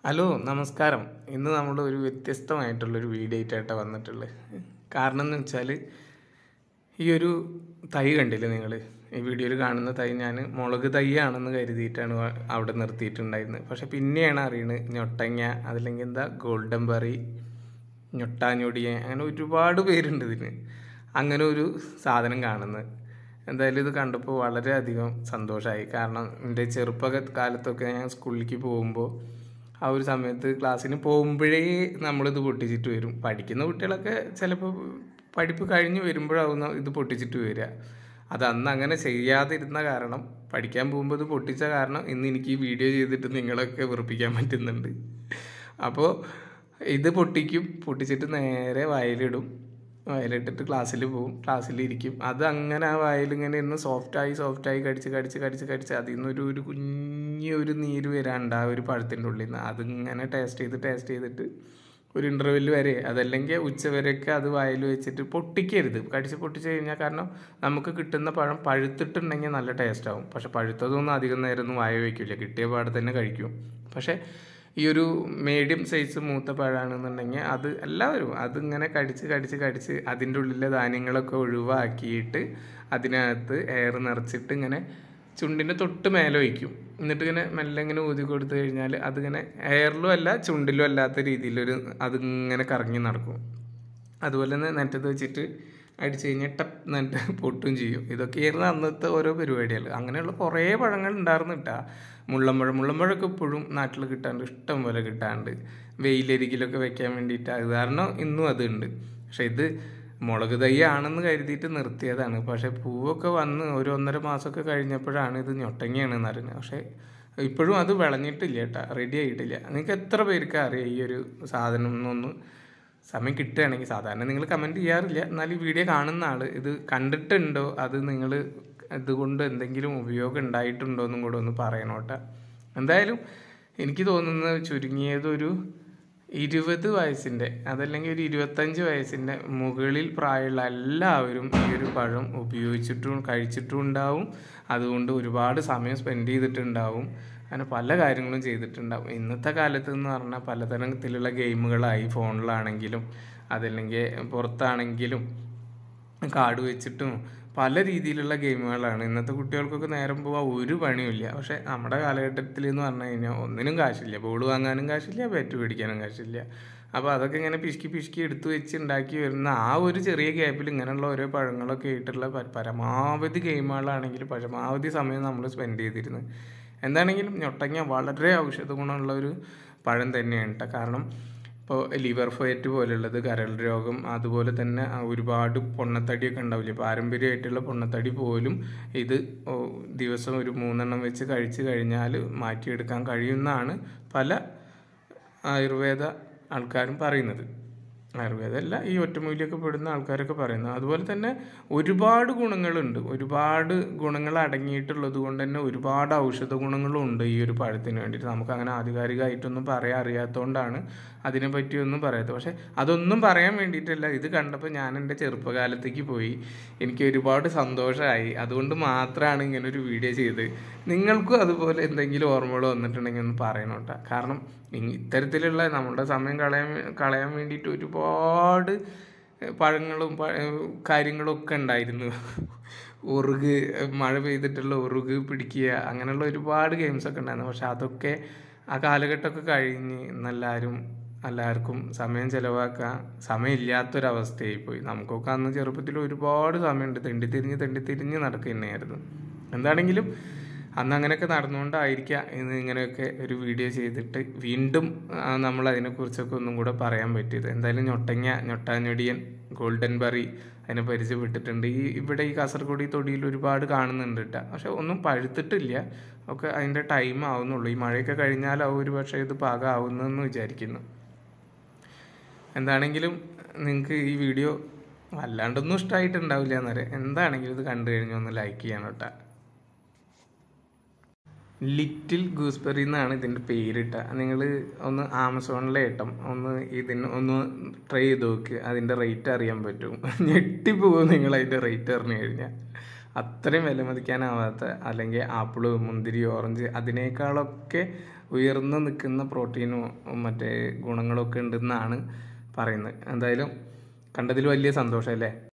hello നമസ്കാരം ഇന്ന് നമ്മൾ ഒരു വ്യത്യസ്തമായിട്ടുള്ളൊരു വീഡിയോ ആയിട്ടാണ് വന്നിട്ടുള്ളത് കാരണം എന്ന് വെച്ചാൽ ഈ ഒരു തൈ കണ്ടില്ലേ നിങ്ങൾ ഈ വീഡിയോയിൽ കാണുന്ന തൈ ഞാൻ മുളക് തൈയാണെന്ന് കരുതിയിട്ടാണ് വ- അവിടെ നിർത്തിയിട്ടുണ്ടായിരുന്നത് പക്ഷെ പിന്നെയാണ് അറിയുന്നത് ഞൊട്ടങ്ങ അതല്ലെങ്കിൽ എന്താ ഗോൾഡൻ ബറി ഞൊട്ടാഞ്ഞൊടിയൻ അങ്ങനെ ഒരുപാട് പേരുണ്ട് ഇതിന് അങ്ങനെ ഒരു സാധനം കാണുന്നത് എന്തായാലും ഇത് കണ്ടപ്പോൾ വളരെയധികം സന്തോഷമായി കാരണം എൻ്റെ ചെറുപ്പ കാലത്തൊക്കെ ഞാൻ സ്കൂളിലേക്ക് പോകുമ്പോൾ ആ ഒരു സമയത്ത് ക്ലാസ്സിന് പോകുമ്പോഴേ നമ്മളിത് പൊട്ടിച്ചിട്ട് വരും പഠിക്കുന്ന കുട്ടികളൊക്കെ ചിലപ്പോൾ പഠിപ്പ് കഴിഞ്ഞ് വരുമ്പോഴാവും ഇത് പൊട്ടിച്ചിട്ട് വരിക അത് അന്ന് അങ്ങനെ ചെയ്യാതിരുന്ന കാരണം പഠിക്കാൻ പോകുമ്പോൾ ഇത് പൊട്ടിച്ച കാരണം ഇന്ന് എനിക്ക് ഈ വീഡിയോ ചെയ്തിട്ട് നിങ്ങളൊക്കെ വെറുപ്പിക്കാൻ പറ്റുന്നുണ്ട് അപ്പോൾ ഇത് പൊട്ടിക്കും പൊട്ടിച്ചിട്ട് നേരെ വയലിടും വയലിട്ടിട്ട് ക്ലാസ്സിൽ പോവും ക്ലാസ്സിലിരിക്കും അത് അങ്ങനെ ആ വയലിങ്ങനെ ഇരുന്ന് സോഫ്റ്റായി സോഫ്റ്റായി കടിച്ച് കടിച്ച് കടിച്ച് കടിച്ച് അതിൽ നിന്നൊരു ഒരു കുഞ്ഞി ഒരു നീര് വരാണ്ട് ആ ഒരു പഴത്തിൻ്റെ ഉള്ളിൽ നിന്ന് അതിങ്ങനെ ടേസ്റ്റ് ചെയ്ത് ടേസ്റ്റ് ചെയ്തിട്ട് ഒരു ഇൻ്റർവെല് വരെ അതല്ലെങ്കിൽ ഉച്ച വരെയൊക്കെ അത് വയൽ വെച്ചിട്ട് പൊട്ടിക്കരുത് കടിച്ച് പൊട്ടിച്ച് കഴിഞ്ഞാൽ കാരണം നമുക്ക് കിട്ടുന്ന പഴം പഴുത്തിട്ടുണ്ടെങ്കിൽ നല്ല ടേസ്റ്റ് ആവും പക്ഷെ പഴുത്തതൊന്നും അധികം നേരം ഒന്നും വായ വയ്ക്കില്ല കിട്ടിയ പാടെ തന്നെ കഴിക്കും പക്ഷേ ഈ ഒരു മീഡിയം സൈസ് മൂത്ത പഴമാണെന്നുണ്ടെങ്കിൽ അത് എല്ലാവരും അതിങ്ങനെ കടിച്ച് കടിച്ച് കടിച്ച് അതിൻ്റെ ഉള്ളിലെ ധാന്യങ്ങളൊക്കെ ഒഴിവാക്കിയിട്ട് അതിനകത്ത് എയർ നിറച്ചിട്ട് ഇങ്ങനെ ചുണ്ടിൻ്റെ തൊട്ട് മേലെ വയ്ക്കും എന്നിട്ട് ഇങ്ങനെ മെല്ലെ ഇങ്ങനെ ഊതി കൊടുത്തു കഴിഞ്ഞാൽ അതിങ്ങനെ എയറിലും അല്ല ചുണ്ടിലും അല്ലാത്ത രീതിയിലൊരു അതിങ്ങനെ കറങ്ങി നടക്കും അതുപോലെ തന്നെ നെറ്റത്ത് വെച്ചിട്ട് അടിച്ചു കഴിഞ്ഞാൽ ടപ്പ് എന്നിട്ട് പൊട്ടും ചെയ്യും ഇതൊക്കെയായിരുന്നു അന്നത്തെ ഓരോ പരിപാടികൾ അങ്ങനെയുള്ള കുറേ പഴങ്ങൾ ഉണ്ടായിരുന്നു കേട്ടാ മുള്ളമ്പഴം മുള്ളമ്പഴമൊക്കെ ഇപ്പോഴും നാട്ടിൽ കിട്ടാണ്ട് ഇഷ്ടം പോലെ കിട്ടാണ്ട് വെയിലരികിലൊക്കെ വെക്കാൻ വേണ്ടിയിട്ട് അത് കാരണം ഇന്നും അതുണ്ട് പക്ഷെ ഇത് മുളക് തൈ ആണെന്ന് കരുതിയിട്ട് നിർത്തിയതാണ് പക്ഷെ പൂവൊക്കെ വന്ന് ഒരു ഒന്നര മാസമൊക്കെ കഴിഞ്ഞപ്പോഴാണ് ഇത് ഞൊട്ടങ്ങയാണെന്ന് അറിഞ്ഞത് പക്ഷെ ഇപ്പോഴും അത് വിളഞ്ഞിട്ടില്ല കേട്ടാ റെഡി ആയിട്ടില്ല നിങ്ങൾക്ക് എത്ര പേർക്ക് അറിയാം ഈ ഒരു സാധനം എന്നൊന്ന് സമയം കിട്ടുകയാണെങ്കിൽ സാധാരണ നിങ്ങൾ കമൻറ്റ് ചെയ്യാറില്ല എന്നാൽ ഈ വീഡിയോ കാണുന്ന ആൾ ഇത് കണ്ടിട്ടുണ്ടോ അത് നിങ്ങൾ ഇതുകൊണ്ട് എന്തെങ്കിലും ഉപയോഗം ഉണ്ടായിട്ടുണ്ടോ എന്നും കൂടെ ഒന്ന് പറയണോട്ടെ എന്തായാലും എനിക്ക് തോന്നുന്നത് ചുരുങ്ങിയതൊരു ഇരുപത് വയസ്സിൻ്റെ അതല്ലെങ്കിൽ ഒരു ഇരുപത്തഞ്ച് വയസ്സിൻ്റെ മുകളിൽ പ്രായമുള്ള എല്ലാവരും ഈ ഒരു പഴം ഉപയോഗിച്ചിട്ടും കഴിച്ചിട്ടും ഉണ്ടാവും അതുകൊണ്ട് ഒരുപാട് സമയം സ്പെൻഡ് ചെയ്തിട്ടുണ്ടാവും അങ്ങനെ പല കാര്യങ്ങളും ചെയ്തിട്ടുണ്ടാവും ഇന്നത്തെ കാലത്ത് എന്ന് പറഞ്ഞാൽ പലതരത്തിലുള്ള ഗെയിമുകളായി ഫോണിലാണെങ്കിലും അതല്ലെങ്കിൽ പുറത്താണെങ്കിലും കാർഡ് വെച്ചിട്ടും പല രീതിയിലുള്ള ഗെയിമുകളാണ് ഇന്നത്തെ കുട്ടികൾക്കൊക്കെ നേരം പോവാൻ ഒരു പണിയുമില്ല പക്ഷെ നമ്മുടെ കാലഘട്ടത്തിൽ എന്ന് പറഞ്ഞു കഴിഞ്ഞാൽ ഒന്നിനും കാശില്ല ബോൾ വാങ്ങാനും കാശില്ല ബാറ്റ് മേടിക്കാനും കാശില്ല അപ്പോൾ അതൊക്കെ ഇങ്ങനെ പിശുക്കി പിശുക്കി എടുത്തു വെച്ച് ഉണ്ടാക്കി വരുന്ന ആ ഒരു ചെറിയ ഗ്യാപ്പിൽ ഇങ്ങനെയുള്ള ഓരോ പഴങ്ങളൊക്കെ ആയിട്ടുള്ള പ- പരമാവധി ഗെയിമുകളാണെങ്കിൽ പരമാവധി സമയം നമ്മൾ സ്പെൻഡ് ചെയ്തിരുന്നത് എന്താണെങ്കിലും ഞൊട്ടങ്ങ വളരെ ഔഷധ ഗുണമുള്ള ഒരു പഴം തന്നെയാണ് കേട്ടോ കാരണം ഇപ്പോൾ ലിവർ ഫയറ്റ് പോലുള്ളത് കരൾ രോഗം അതുപോലെ തന്നെ ആ ഒരുപാട് പൊണ്ണത്തടിയൊക്കെ ഉണ്ടാവില്ലേ പാരമ്പര്യമായിട്ടുള്ള പൊണ്ണത്തടി പോലും ഇത് ഓ, ദിവസം ഒരു മൂന്നെണ്ണം വെച്ച് കഴിച്ചു കഴിഞ്ഞാൽ മാറ്റിയെടുക്കാൻ കഴിയുമെന്നാണ് പല ആയുർവേദ ആൾക്കാരും പറയുന്നത് ആയുർവേദമല്ല ഈ ഒറ്റമൂലിയൊക്കെ പെടുന്ന ആൾക്കാരൊക്കെ പറയുന്നത് അതുപോലെ തന്നെ ഒരുപാട് ഗുണങ്ങളുണ്ട് ഒരുപാട് ഗുണങ്ങൾ അടങ്ങിയിട്ടുള്ളത് കൊണ്ട് തന്നെ ഒരുപാട് ഔഷധ ഗുണങ്ങളും ഉണ്ട് ഈ ഒരു പഴത്തിന് വേണ്ടിയിട്ട് നമുക്ക് അങ്ങനെ ആധികാരികമായിട്ടൊന്നും പറയാൻ അറിയാത്തതുകൊണ്ടാണ് അതിനെ പറ്റിയൊന്നും പറയാത്തത് പക്ഷെ അതൊന്നും പറയാൻ വേണ്ടിയിട്ടല്ല ഇത് കണ്ടപ്പോൾ ഞാൻ എൻ്റെ ചെറുപ്പകാലത്തേക്ക് പോയി എനിക്ക് ഒരുപാട് സന്തോഷമായി അതുകൊണ്ട് മാത്രമാണ് ഇങ്ങനെ ഒരു വീഡിയോ ചെയ്തത് നിങ്ങൾക്കും അതുപോലെ എന്തെങ്കിലും ഓർമ്മകൾ വന്നിട്ടുണ്ടെങ്കിൽ ഒന്ന് പറയണം കേട്ടോ കാരണം ഇ- ഇത്തരത്തിലുള്ള നമ്മുടെ സമയം കളയാൻ കളയാൻ വേണ്ടിയിട്ട് ഒരുപാട് പഴങ്ങളും പ- കാര്യങ്ങളും ഒക്കെ ഉണ്ടായിരുന്നു ഉറുക് മഴ പെയ്തിട്ടുള്ള ഉറുക് പിടിക്കുക അങ്ങനെയുള്ള ഒരുപാട് ഗെയിംസ് ഒക്കെ ഉണ്ടായിരുന്നു പക്ഷെ അതൊക്കെ ആ കാലഘട്ടമൊക്കെ കഴിഞ്ഞ് ഇന്നെല്ലാവരും എല്ലാവർക്കും സമയം ചിലവാക്കാൻ സമയമില്ലാത്തൊരവസ്ഥയായി പോയി നമുക്കൊക്കെ അന്ന് ചെറുപ്പത്തിൽ ഒരുപാട് സമയമുണ്ട് തെണ്ടിത്തിരിഞ്ഞ് തെണ്ടിത്തിരിഞ്ഞ് നടക്കുന്നതായിരുന്നു എന്താണെങ്കിലും അന്ന് അങ്ങനെയൊക്കെ നടന്നുകൊണ്ടായിരിക്കാം ഇന്ന് ഇങ്ങനെയൊക്കെ ഒരു വീഡിയോ ചെയ്തിട്ട് വീണ്ടും ആ, നമ്മൾ അതിനെക്കുറിച്ചൊക്കെ ഒന്നും കൂടെ പറയാൻ പറ്റിയത് എന്തായാലും ഞൊട്ടങ്ങ ഞൊട്ടാഞ്ഞൊടിയൻ ഗോൾഡൻ ബറി അതിനെ പരിചയപ്പെട്ടിട്ടുണ്ട് ഈ ഇവിടെ ഈ കാസർഗോഡ് ഈ തൊടിയിൽ ഒരുപാട് കാണുന്നുണ്ട് കേട്ടോ പക്ഷെ ഒന്നും പഴുത്തിട്ടില്ല ഒക്കെ അതിൻ്റെ ടൈം ആവുന്നുള്ളൂ ഈ മഴയൊക്കെ കഴിഞ്ഞാലാവും ഒരു പക്ഷേ ഇത് പാകമാവുന്നതെന്ന് വിചാരിക്കുന്നു എന്താണെങ്കിലും നിങ്ങൾക്ക് ഈ വീഡിയോ വല്ലാണ്ടൊന്നും ഇഷ്ടമായിട്ടുണ്ടാവില്ല എന്നറിയാം എന്താണെങ്കിലും ഇത് കണ്ടു കഴിഞ്ഞാൽ ഒന്ന് ലൈക്ക് ചെയ്യണം കേട്ടോ ലിറ്റിൽ ഗൂസ്ബെറി എന്നാണ് ഇതിൻ്റെ പേരിട്ട നിങ്ങൾ ഒന്ന് ആമസോണിലെ ഏട്ടം ഒന്ന് ഇതിന് ഒന്ന് ട്രൈ ചെയ്ത് നോക്ക് അതിൻ്റെ റേറ്റ് അറിയാൻ പറ്റും ഞെട്ടിപ്പോകും നിങ്ങൾ അതിൻ്റെ റേറ്റ് അറിഞ്ഞു കഴിഞ്ഞാൽ അത്രയും വില മതിക്കാനാവാത്ത അല്ലെങ്കിൽ ആപ്പിള് മുന്തിരി ഓറഞ്ച് അതിനേക്കാളൊക്കെ ഉയർന്നു നിൽക്കുന്ന പ്രോട്ടീനും മറ്റേ ഗുണങ്ങളൊക്കെ ഉണ്ടെന്നാണ് പറയുന്നത് എന്തായാലും കണ്ടതിൽ വലിയ സന്തോഷം അല്ലേ